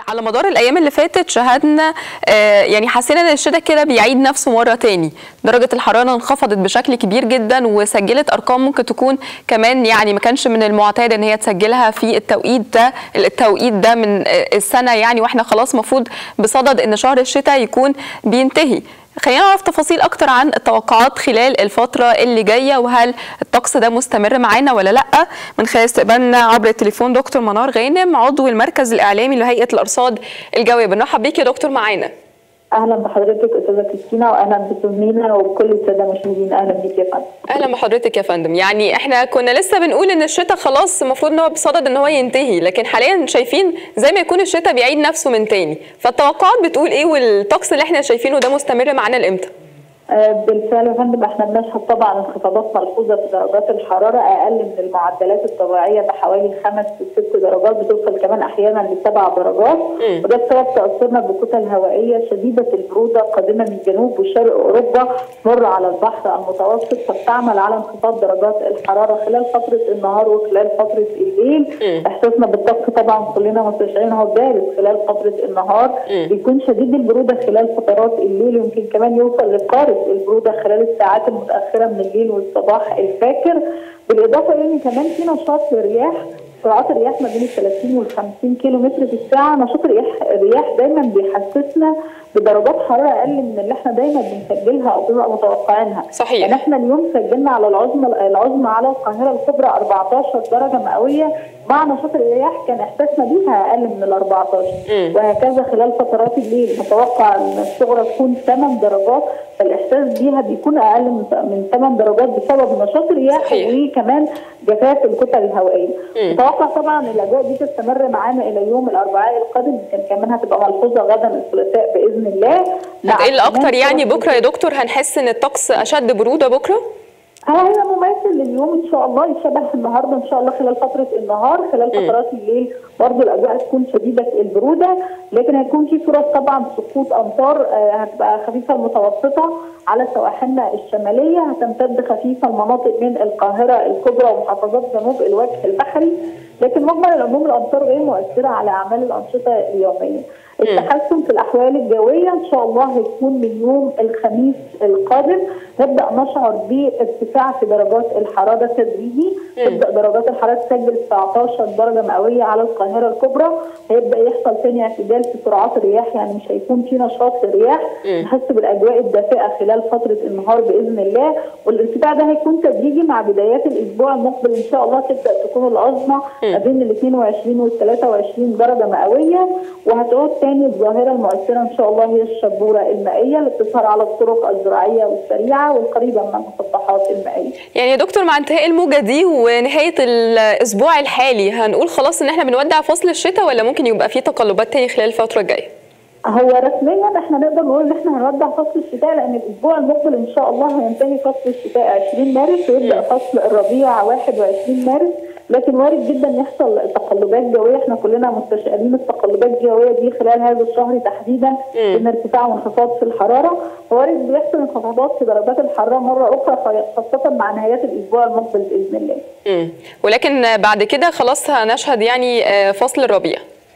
على مدار الايام اللي فاتت شهدنا آه، يعني حسينا ان الشتاء كده بيعيد نفسه مره تاني درجه الحراره انخفضت بشكل كبير جدا وسجلت ارقام ممكن تكون كمان يعني ما كانش من المعتاد ان هي تسجلها في التوقيت ده التوقيت ده من آه، السنه يعني واحنا خلاص مفروض بصدد ان شهر الشتاء يكون بينتهي خلينا نعرف تفاصيل اكتر عن التوقعات خلال الفتره اللي جايه وهل الطقس ده مستمر معانا ولا لا من خلال استقبالنا عبر التليفون دكتور منار غانم عضو المركز الاعلامي لهيئه الارصاد الجويه بنرحب بيك يا دكتور معانا اهلا بحضرتك استاذه كريستينا واهلا بزميلنا وبكل الساده المشاهدين اهلا بيك يا فندم اهلا بحضرتك يا فندم يعني احنا كنا لسه بنقول ان الشتاء خلاص المفروض ان هو بصدد ان هو ينتهي لكن حاليا شايفين زي ما يكون الشتاء بيعيد نفسه من تاني فالتوقعات بتقول ايه والطقس اللي احنا شايفينه ده مستمر معانا لامتى آه، بالفعل يا فندم احنا بنشهد طبعا انخفاضات ملحوظه في درجات الحراره اقل من المعدلات الطبيعيه بحوالي خمس ست درجات بتوصل كمان احيانا لسبع درجات مم. وده بسبب تاثرنا بكتل هوائيه شديده البروده قادمه من جنوب وشرق اوروبا تمر على البحر المتوسط فبتعمل على انخفاض درجات الحراره خلال فتره النهار وخلال فتره الليل مم. احساسنا بالطقس طبعا كلنا مستشعرين هو بارد خلال فتره النهار مم. بيكون شديد البروده خلال فترات الليل ويمكن كمان يوصل لقارب البروده خلال الساعات المتاخره من الليل والصباح الباكر بالاضافه الى ان كمان في نشاط للرياح سرعات الرياح ما بين ال 30 وال 50 كيلو متر في الساعه نشاط الرياح الرياح دايما بيحسسنا بدرجات حراره اقل من اللي احنا دايما بنسجلها او بنبقى متوقعينها صحيح. يعني احنا اليوم سجلنا على العظمى العظمى على القاهره الكبرى 14 درجه مئويه مع نشاط الرياح كان احساسنا بيها اقل من ال 14 مم. وهكذا خلال فترات الليل متوقع ان الصغرى تكون 8 درجات فالاحساس بيها بيكون اقل من من 8 درجات بسبب نشاط الرياح صحيح. وكمان جفاف الكتل الهوائيه مم. متوقع طبعا الاجواء دي تستمر معانا الى يوم الاربعاء القادم يمكن كمان هتبقى ملحوظه غدا الثلاثاء باذن الله مع هتقل اكتر كمان يعني فرص بكره يا دكتور هنحس ان الطقس اشد بروده بكره هو هيبقى مماثل لليوم ان شاء الله يشبه النهارده ان شاء الله خلال فتره النهار خلال فترات الليل برضه الاجواء تكون شديده البروده لكن هيكون في فرص طبعا سقوط امطار آه، هتبقى خفيفه المتوسطه على سواحلنا الشماليه هتمتد خفيفه لمناطق من القاهره الكبرى ومحافظات جنوب الوجه البحري لكن مجمل العموم الامطار غير مؤثره على اعمال الانشطه اليوميه. التحسن في الاحوال الجويه ان شاء الله هيكون من يوم الخميس القادم نبدا نشعر بارتفاع في درجات الحراره تدريجي تبدا درجات الحراره تسجل 19 درجه مئويه على القاهره الكبرى هيبدا يحصل ثاني اعتدال في سرعات الرياح يعني مش هيكون في نشاط للرياح مم. نحس بالاجواء الدافئه خلال فتره النهار باذن الله والارتفاع ده هيكون تدريجي مع بدايات الاسبوع المقبل ان شاء الله تبدا تكون العظمى ما بين ال 22 وال 23 درجه مئويه وهتعود تاني الظاهره المؤثره ان شاء الله هي الشبوره المائيه اللي بتظهر على الطرق الزراعيه والسريعه والقريبه من المسطحات المائيه. يعني يا دكتور مع انتهاء الموجه دي ونهايه الاسبوع الحالي هنقول خلاص ان احنا بنودع فصل الشتاء ولا ممكن يبقى في تقلبات تاني خلال الفتره الجايه هو رسميا احنا نقدر نقول ان احنا هنودع فصل الشتاء لان الاسبوع المقبل ان شاء الله هينتهي فصل الشتاء 20 مارس ويبدا فصل الربيع 21 مارس لكن وارد جدا يحصل تقلبات جويه احنا كلنا مستشعرين التقلبات الجويه دي خلال هذا الشهر تحديدا ان ارتفاع وانخفاض في الحراره وارد بيحصل انخفاضات في درجات الحراره مره اخرى خاصه مع نهايات الاسبوع المقبل باذن الله. مم. ولكن بعد كده خلاص هنشهد يعني آه، فصل الربيع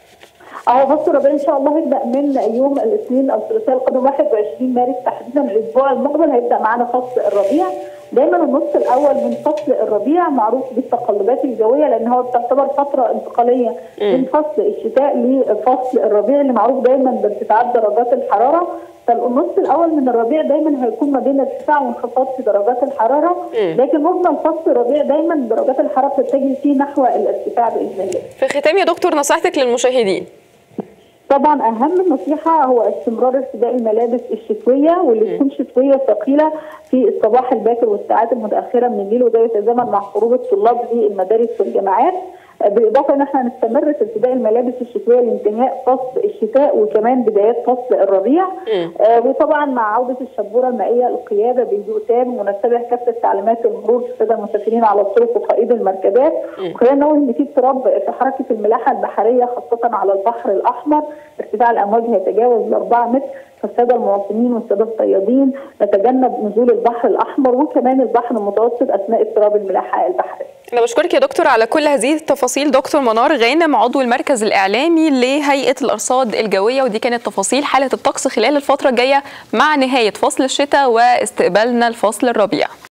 اهو فصل الربيع ان شاء الله هيبدا من يوم الاثنين او الثلاثاء القادم 21 مارس تحديدا الاسبوع المقبل هيبدا معانا فصل الربيع دايما النص الاول من فصل الربيع معروف بالتقلبات الجويه لان هو بتعتبر فتره انتقاليه من فصل الشتاء لفصل الربيع اللي معروف دايما بارتفاعات درجات الحراره فالنص الاول من الربيع دايما هيكون ما بين ارتفاع وانخفاض في درجات الحراره لكن مجمل فصل الربيع دايما درجات الحراره بتتجه فيه نحو الارتفاع باذن الله. في ختام يا دكتور نصيحتك للمشاهدين طبعا اهم نصيحه هو استمرار ارتداء الملابس الشتويه واللي تكون شتويه ثقيله في الصباح الباكر والساعات المتاخره من الليل وده يتزامن مع خروج الطلاب للمدارس والجامعات بالاضافه ان احنا نستمر في ارتداء الملابس الشتويه لانتهاء فصل الشتاء وكمان بدايات فصل الربيع آه وطبعا مع عوده الشبوره المائيه القياده بهدوء تام ونتبع كافه تعليمات المرور في الساده المسافرين على الطرق وقائد المركبات وخلينا نقول ان في اضطراب في حركه الملاحه البحريه خاصه على البحر الاحمر ارتفاع الامواج هيتجاوز ال 4 متر فالساده المواطنين والساده الصيادين نتجنب نزول البحر الاحمر وكمان البحر المتوسط اثناء اضطراب الملاحه البحريه. انا بشكرك يا دكتور على كل هذه التفاصيل دكتور منار غانم عضو المركز الاعلامي لهيئه الارصاد الجويه ودي كانت تفاصيل حاله الطقس خلال الفتره الجايه مع نهايه فصل الشتاء واستقبالنا لفصل الربيع